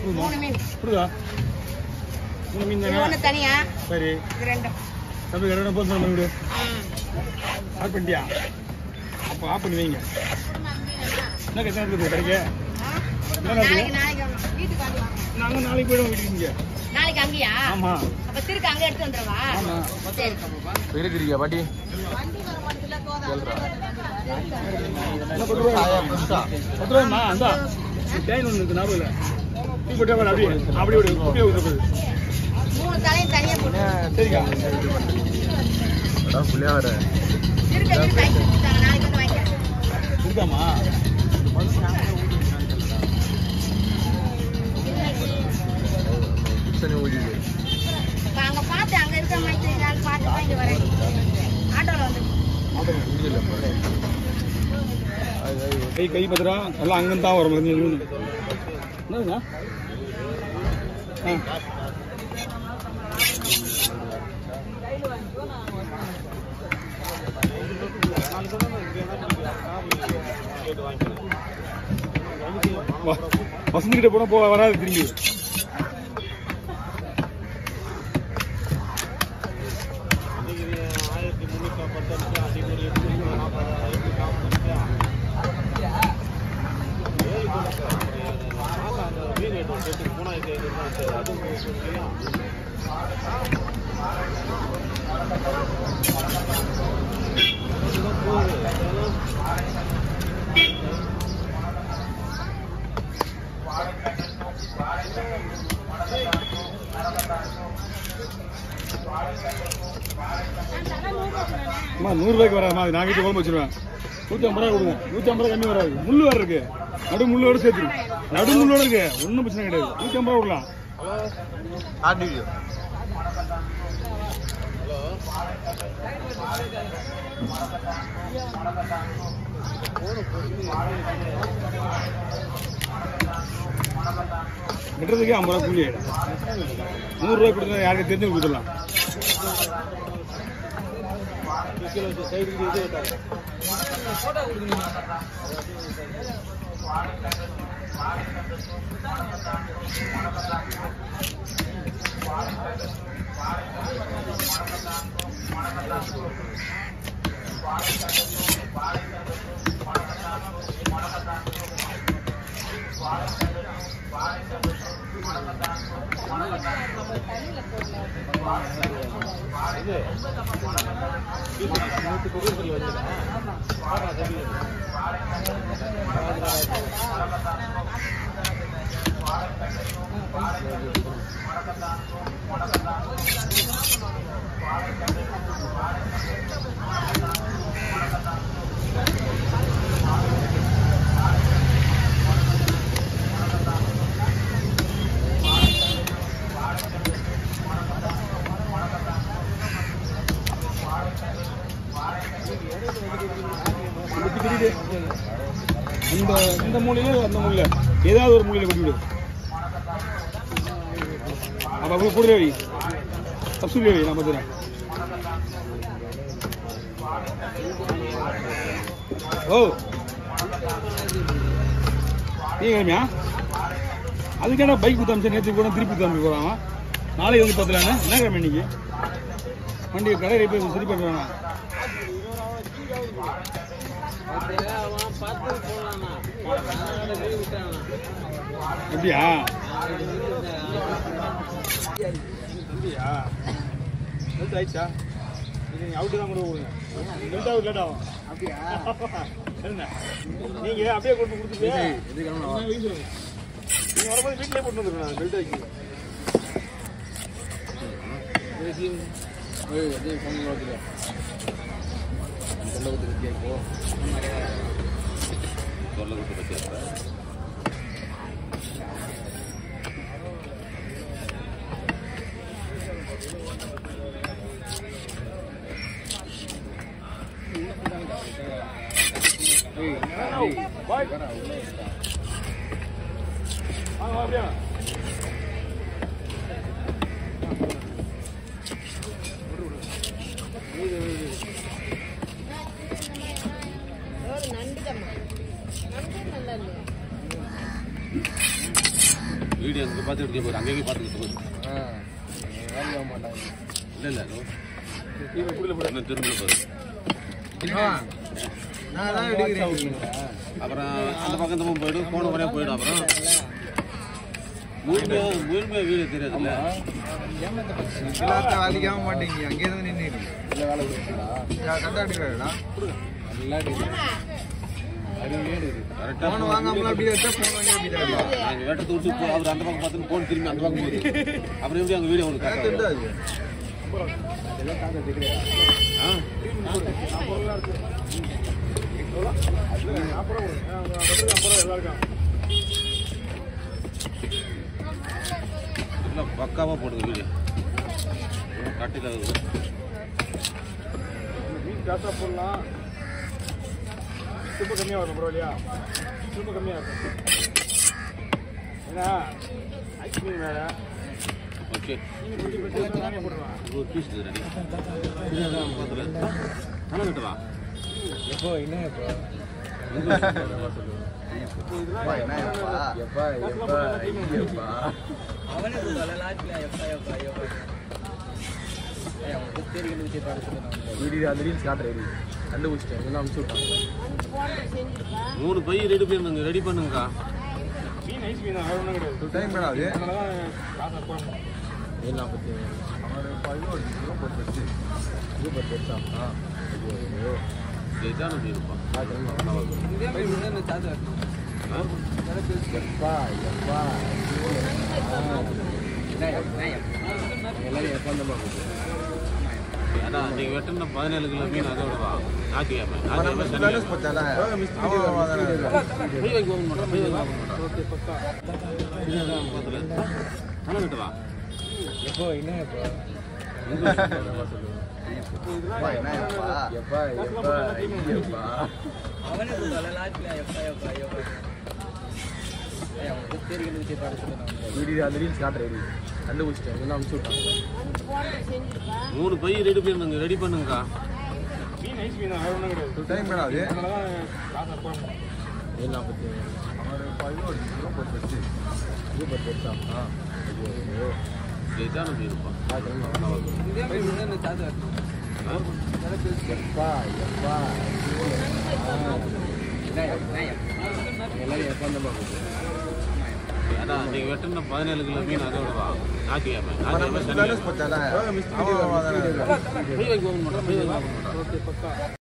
கொடுமா மூணு மீன் கொடுதா மூணு மீன் இது தானே ஒண்ணு தனியா சரி இது ரெண்டும் தம்பி ரெண்டு போதும் பண்ணி விடு ம். ஆஃப் பண்ணிட்டியா அப்போ ஆஃப் பண்ணி வைங்க என்ன எத்தனை இருக்குது கிடைக்க ஆ? என்ன நாளைக்கு நடக்குது? நாளைக்கு வரணும். வீட்டுக்கு வந்து வாங்க. நாங்கள் நாளைக்கு போயிடுவோம் வீட்டுக்கு இங்கே நாளைக்கு அங்கேயா ஆமாம் அப்ப திருக்க அங்க எடுத்து வந்துடவா ஆமா. சரி இருக்கிறீங்க பாட்டி என்ன பத்து ரூபா பத்து ரூபாய்மா அந்தா தேன் ஒன்று இருக்கு ஞாபகம் இல்லை டீ போட்டே வர அப்படியே அப்படியே விடு அப்படியே விடு மூணு தலையும் தனியா போட்டு சரிக்கா புள்ளியா வர திருக்க திருக்க வாங்கி கொடுத்தாங்க நாளைக்கு வந்து வாங்கிக்கிறேன் இருக்காமா தண்ணி ஓடிடுது இப்ப அங்க பார்த்து அங்க இருக்க மாதிரி நாள் பார்த்து தான் இங்க வரேன் ஆட்டோல வந்து முடியல கை கை பத்திரா எல்லாம் அங்கிருந்து தான் வரும் மருந்து என்னதுண்ணா ஆ வ- வசந்திக்கிட்ட போனா போ வராது திரும்பி அம்மா நூறுரூவாய்க்கு வராதுமா அது நான் வீட்டு குழம்பு வச்சிருவேன் நூற்றி ஐம்பது ரூபா கொடுங்க நூற்றி ஐம்பது ரூபா கம்மி வராது முள்ளு வேறு இருக்கு நடு முள்ளோட சேர்த்துரு நடு முள்ளோட இருக்கு ஒன்றும் பிரச்சனை கிடையாது நூற்றி ஐம்பது ரூபா கொடுக்கலாம் ஆடியோ வெட்டுறதுக்கே ஐம்பது ரூபா கூலி ஆயிடும் நூறுரூவா கொடுத்தா யாருக்கு தெரிஞ்சு கொடுத்துடலாம் இப்படி தெரியுது. இந்த இந்த மூலையில அந்த மூலையில ஏதாவது ஒரு மூலையில கொட்டி விடு அப்ப அப்படியே கூட வை சப்சூரிய வை நான் பார்த்துறேன் ஓ நீங்க கிளம்பியா அதுக்கான பைக் குத்தாமிச்சா நேற்று கூட திருப்பி தம்பி போறான் நாளைக்கு வந்து பார்த்துலாண்ணே என்ன கிழமை இன்னைக்கு வண்டி கடை போய் சரி பண்ணுறானா அப்படியா அப்படியா லேட் ஆயிடுச்சா இது நீங்கள் அவுட்டு தான் கூட விடுங்க லேட் ஆகும் லேட் ஆகும் அப்படியா என்ன நீங்கள் அப்படியே கொண்டு கொடுத்துட்டு நீங்கள் வரும்போது வீட்டிலே போட்டு வந்துருக்கணும் பெல்ட் ஆக்கி பாய் வாங்க வா, அப்படியே வா. நண்டுதம்மா நண்டு நல்லா இல்லையா வீடு வீடியோ அங்கே பார்த்து எடுக்க போகுது அங்கேயே பார்த்துக்கிட்டு போகுது இல்லை இல்லை இன்னும் திரும்ப போகுது நான் தான் எடுக்கிறேன் அப்புறம் அந்த பக்கம் இந்த பக்கம் போயிடும் போன வரையும் போயிடும் அப்புறம் முழுமையா முழுமையா வீடியோ தெரியாதுல்ல எல்லாத்தையும் வேலைக்காக மாட்டேங்க அங்கேயே தான் நின்று கரெக்டாக எடுக்கிறாடா கரெக்டாக ஃபோன் வாங்காமல அப்படியே வச்சா ஃபோன் வாங்கி அப்படி தான் நாங்கள் வேட்டத்தை விட்டு போ அவர் அந்த பக்கம் பார்த்து போன் திரும்பி அந்த பக்கம் போகுது அப்புறம் எப்படி அங்கே வீடியோ உங்களுக்கு தெரிஞ்சா கரெக்டாக அது ஆ எல்லாம் பக்காவாக போடுங்க வீடியோ கட்டில மீன் ஜாஸ்தியாக போடலாம் சூப்பர் கம்மியாக வரும் ப்ரோ இல்லையா சூப்பர் கம்மியாக இருக்கும் ஏன்னா ஐஸ் மீன் வேறு ஓகே மீன் குட்டி பற்றி நானே போட்டுருவேன் ஒரு பீஸ் ரெடி பார்த்துல நல்லா கட்டவா எப்போ என்ன எப்போ இதெல்லாம் எப்பா எப்பா எப்பா வீடியோ அந்த ரீல்ஸ் காட்டுறேன் கண்டுபிடிச்சிட்டேன் எல்லாம் அனுப்பிச்சு விட்டாங்க மூணு பை ரெடி பண்ணிருந்தாங்க ரெடி பண்ணுங்கக்கா மீன் ஐஸ் மீன் வேறு ஒன்றும் கிடையாது டைம் மேடம் அது அதனால தான் காசை போடணும் ஏழு நாற்பத்தி இது பத்து வச்சா ஆ ஐயோ இதுதான் நம்ம இருப்பான் எப்பா எப்பா எல்லாரும் எப்போ அந்த மாதிரி ஏன்னா நீங்க வெட்டின பதினேழு கிலோ மீன் அதோட வா ஞாயிற்றுக்கிழமை ஞாயிற்றுக்கிழமை சனிக்கிழமை. போய் வைக்க போக மாட்டோம் போய் வைக்க போக மாட்டோம் ஓகே பக்கா பார்த்துல நல்லா கட்டுவா எப்போ என்ன எப்போ எப்பா எப்பா எப்பா வீடியோ அந்த ரீல்ஸ் காட்டுறேன் கண்டுபிடிச்சிட்டேன் எல்லாம் அனுப்பிச்சு விட்டாங்க மூணு பை ரெடி பண்ணிருந்தாங்க ரெடி பண்ணுங்கக்கா மீன் ஐஸ் மீன் வேறு ஒன்றும் கிடையாது டைம் மேடம் அது அதனால தான் காசை போடணும் ஏழு நாற்பத்தி இது பத்து வச்சா ஆ ஐயோ இதுதான் நம்ம இருப்பான் எப்பா எப்பா எல்லாரும் எப்போ அந்த மாதிரி ஏன்னா நீங்க வெட்டின பதினேழு கிலோ மீன் அதோட வா ஞாயிற்றுக்கிழமை ஞாயிற்றுக்கிழமை சனிக்கிழமை. போய் போய் வைக்க போக மாட்டோம் போய் வைக்க போக மாட்டோம் ஓகே பக்கா